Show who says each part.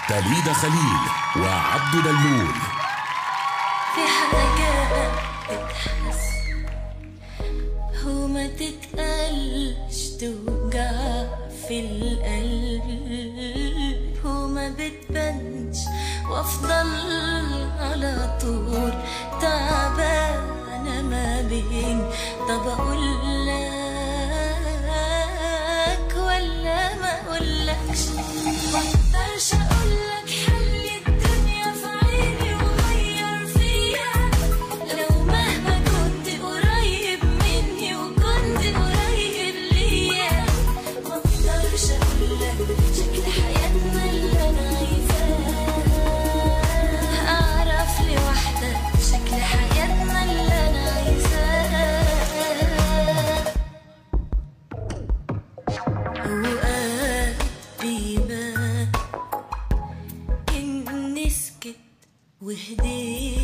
Speaker 1: تليد خليل وعبد دلول
Speaker 2: في حاجة تتحس وما تتقلش توجع في القلب وما بتبانش وافضل على طول تعبانة ما بين طب اقول لك ولا ما اقولكش مقدرش اقولك حل الدنيا في عيني وغير فيا لو مهما كنت قريب مني وكنت قريب ليا مقدرش اقولك شكل حياتنا اللي انا عايزاه اعرف لوحدك شكل حياتنا اللي انا عايزاه وقت بيبان إني سكت وهديت